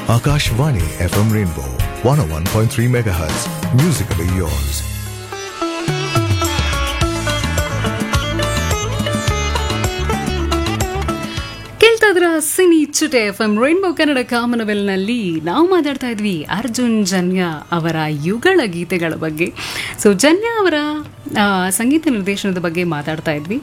Akashvani FM Rainbow 101.3 MHz. Musically yours. ಕೇಳ್ತಾ ಇದ್ರ ಸಿನಿ ಚುಟೆ ಎಫ್ ಎಂ ರೈನ್ಬೋ ಕನ್ನಡ ಕಾಮನವೆಲ್ನಲ್ಲಿ ನಾವು ಮಾತಾಡ್ತಾ ಇದ್ವಿ ಅರ್ಜುನ್ ಜನ್ಯ ಅವರ ಯುಗಳ ಗೀತೆಗಳ ಬಗ್ಗೆ ಸೊ ಜನ್ಯ ಅವರ ಆ, ಸಂಗೀತ ನಿರ್ದೇಶನದ ಬಗ್ಗೆ ಮಾತಾಡ್ತಾ ಇದ್ವಿ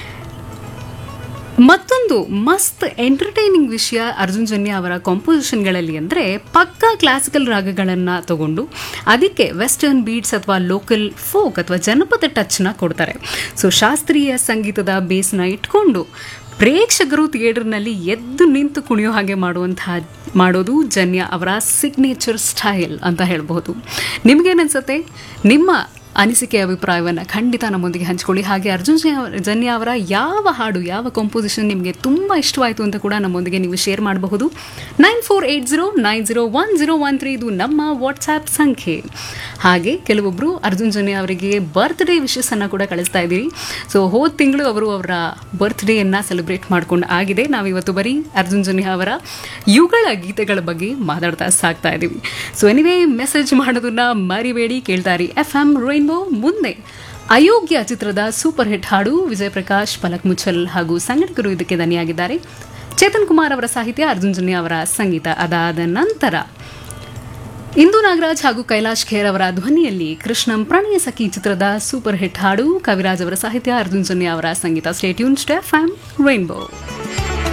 ಮತ್ತೊಂದು ಮಸ್ತ್ ಎಂಟರ್ಟೈನಿಂಗ್ ವಿಷಯ ಅರ್ಜುನ್ ಜನ್ಯ ಅವರ ಕಾಂಪೋಸಿಷನ್ಗಳಲ್ಲಿ ಅಂದರೆ ಪಕ್ಕಾ ಕ್ಲಾಸಿಕಲ್ ರಾಗಗಳನ್ನು ತಗೊಂಡು ಅದಕ್ಕೆ ವೆಸ್ಟರ್ನ್ ಬೀಟ್ಸ್ ಅಥವಾ ಲೋಕಲ್ ಫೋಕ್ ಅಥವಾ ಜನಪದ ಟಚ್ನ ಕೊಡ್ತಾರೆ ಸೊ ಶಾಸ್ತ್ರೀಯ ಸಂಗೀತದ ಬೇಸ್ನ ಇಟ್ಕೊಂಡು ಪ್ರೇಕ್ಷಕರು ಥಿಯೇಟರ್ನಲ್ಲಿ ಎದ್ದು ನಿಂತು ಕುಣಿಯೋ ಹಾಗೆ ಮಾಡುವಂತಹ ಮಾಡೋದು ಜನ್ಯ ಅವರ ಸಿಗ್ನೇಚರ್ ಸ್ಟೈಲ್ ಅಂತ ಹೇಳ್ಬೋದು ನಿಮಗೇನನ್ಸುತ್ತೆ ನಿಮ್ಮ ಅನಿಸಿಕೆ ಅಭಿಪ್ರಾಯವನ್ನು ಖಂಡಿತ ನಮ್ಮೊಂದಿಗೆ ಹಂಚ್ಕೊಳ್ಳಿ ಹಾಗೆ ಅರ್ಜುನ್ ಜನ್ಯ ಅವರ- ಜನ್ಯ ಅವರ ಯಾವ ಹಾಡು ಯಾವ ಕಂಪೋಸಿಷನ್ ನಿಮಗೆ ತುಂಬ ಇಷ್ಟವಾಯಿತು ಅಂತ ಕೂಡ ನಮ್ಮೊಂದಿಗೆ ನೀವು ಶೇರ್ ಮಾಡಬಹುದು nine four eight zero nine zero one zero one three ಇದು ನಮ್ಮ ವಾಟ್ಸ್ಆ್ಯಪ್ ಸಂಖ್ಯೆ ಹಾಗೆ ಕೆಲವೊಬ್ಬರು ಅರ್ಜುನ್ ಜನ್ಯ ಅವರಿಗೆ ಬರ್ತ್ಡೇ ವಿಶಸ್ಸನ್ನು ಕೂಡ ಕಳಿಸ್ತಾ ಇದ್ದೀವಿ ಸೊ ಹೋದ ತಿಂಗಳು ಅವರು ಅವರ ಬರ್ತ್ಡೇಯನ್ನು ಸೆಲೆಬ್ರೇಟ್ ಮಾಡ್ಕೊಂಡು ಆಗಿದೆ ನಾವಿವತ್ತು ಬರೀ ಅರ್ಜುನ್ ಜನ್ಯ ಅವರ ಯುಗಳ ಗೀತೆಗಳ ಬಗ್ಗೆ ಮಾತಾಡ್ತಾ ಸಾಕ್ತಾ ಇದ್ದೀವಿ ಸೊ ಎನಿವೇ ಮೆಸೇಜ್ ಮಾಡೋದನ್ನ ಮರಿಬೇಡಿ ಕೇಳ್ತಾರಿ ಎಫ್ ಎಂ ರೈನ್ಬೋ ಮುಂದೆ ಅಯೋಗ್ಯ ಚಿತ್ರದ ಸೂಪರ್ ಹಿಟ್ ಹಾಡು ವಿಜಯ್ ಪ್ರಕಾಶ್ ಪಲಕ್ ಮುಚ್ಚಲ್ ಹಾಗೂ ಸಂಗಡಿಗರು ಇದಕ್ಕೆ ದನಿಯಾಗಿದ್ದಾರೆ ಚೇತನ್ ಕುಮಾರ್ ಅವರ ಸಾಹಿತ್ಯ ಅರ್ಜುನ್ ಜನ್ಯ ಅವರ ಸಂಗೀತ ಅದಾದ ನಂತರ ಇಂದು ನಾಗರಾಜ್ ಹಾಗೂ ಕೈಲಾಶ್ ಖೇರ್ ಅವರ ಧ್ವನಿಯಲ್ಲಿ ಕೃಷ್ಣಂ ಪ್ರಣಯ ಸಖಿ ಚಿತ್ರದ ಸೂಪರ್ ಹಿಟ್ ಹಾಡು ಕವಿರಾಜ್ ಅವರ ಸಾಹಿತ್ಯ ಅರ್ಜುನ್ ಜನ್ಯ ಅವರ ಸಂಗೀತ ಸ್ಟೇಟ್ಯೂನ್ ಸ್ಟೆಫ್ ಆಮ್ ರೈನ್ಬೋ